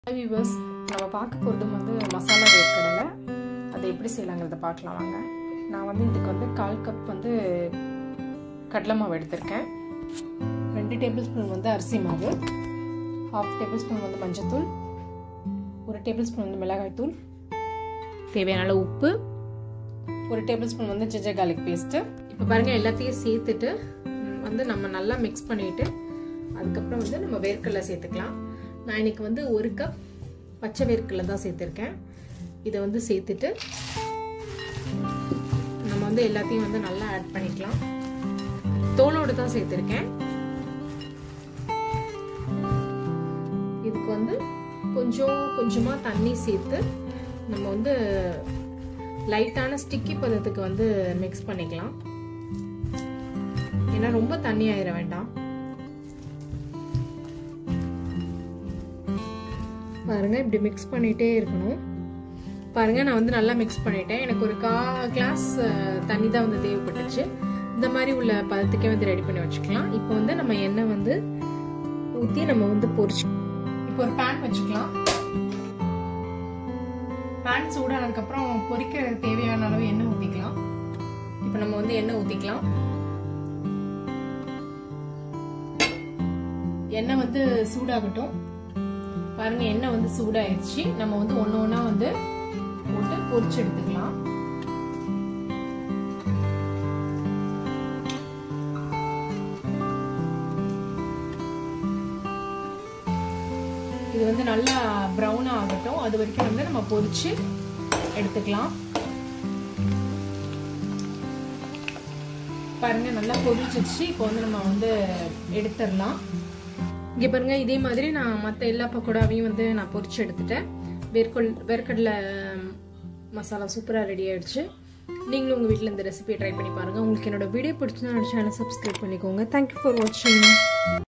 viewers நம்ம பார்க்க போகிறது வந்து மசாலா வேர்க்கடலை அதை எப்படி செய்யலாங்கிறத பார்க்கலாம் வாங்க நான் வந்து இதுக்கு வந்து கால் கப் வந்து கடலை மாவு எடுத்திருக்கேன் ரெண்டு டேபிள் ஸ்பூன் வந்து அரிசி மாவு ஹாஃப் டேபிள் ஸ்பூன் வந்து மஞ்சத்தூள் ஒரு டேபிள் ஸ்பூன் வந்து மிளகாய்த்தூள் தேவையான அளவு உப்பு ஒரு டேபிள் ஸ்பூன் வந்து ஜிஞ்சர் கார்லிக் பேஸ்ட்டு இப்போ பாருங்கள் எல்லாத்தையும் சேர்த்துட்டு ம், வந்து நம்ம நல்லா மிக்ஸ் பண்ணிவிட்டு அதுக்கப்புறம் வந்து நம்ம வேர்க்கடலை சேர்த்துக்கலாம் நான் இன்னைக்கு வந்து ஒரு கப் பச்சை வேர்க்கடலை தான் சேர்த்துருக்கேன் இதை வந்து சேர்த்துட்டு நம்ம வந்து எல்லாத்தையும் வந்து நல்லா ஆட் பண்ணிக்கலாம் தோலோடு தான் சேர்த்துருக்கேன் இதுக்கு வந்து கொஞ்சம் கொஞ்சமாக தண்ணி சேர்த்து நம்ம வந்து லைட்டான ஸ்டிக்கி பதத்துக்கு வந்து மிக்ஸ் பண்ணிக்கலாம் ஏன்னா ரொம்ப தண்ணி ஆயிட வேண்டாம் பாருங்க இப்படி மிக்ஸ் பண்ணிட்டே இருக்கணும் பாருங்க நான் வந்து நல்லா மிக்ஸ் பண்ணிட்டேன் எனக்கு ஒரு கா கிளாஸ் தண்ணி தான் வந்து தேவைப்பட்டுச்சு இந்த மாதிரி உள்ள பதத்துக்கே வந்து ரெடி பண்ணி வச்சுக்கலாம் இப்போ வந்து நம்ம எண்ணெய் வந்து ஊற்றி நம்ம வந்து பொரிச்சு இப்போ ஒரு பேன் வச்சுக்கலாம் பேன் சூடானதுக்கப்புறம் பொரிக்க தேவையான அளவு எண்ணெய் ஊற்றிக்கலாம் இப்போ நம்ம வந்து எண்ணெய் ஊற்றிக்கலாம் எண்ணெய் வந்து சூடாகட்டும் பாருங்க எண்ணெய் வந்து சூடாயிருச்சு நம்ம வந்து ஒன்று ஒன்றா வந்து போட்டு பொரிச்சு எடுத்துக்கலாம் இது வந்து நல்லா ப்ரௌன் ஆகட்டும் அது வரைக்கும் வந்து நம்ம பொரிச்சு எடுத்துக்கலாம் பாருங்க நல்லா பொரிச்சிருச்சு இப்போ வந்து நம்ம வந்து எடுத்துடலாம் இங்கே பாருங்க இதே மாதிரி நான் மற்ற எல்லா பக்கோடாவையும் வந்து நான் பொரிச்சு எடுத்துட்டேன் வேர்க்கொல் வேர்க்கடலை மசாலா சூப்பராக ரெடி ஆயிடுச்சு நீங்களும் உங்கள் வீட்டில் இந்த ரெசிபியை ட்ரை பண்ணி பாருங்கள் உங்களுக்கு என்னோட வீடியோ பிடிச்சிருந்தா சேனல் சப்ஸ்கிரைப் பண்ணிக்கோங்க தேங்க்யூ ஃபார் வாட்சிங்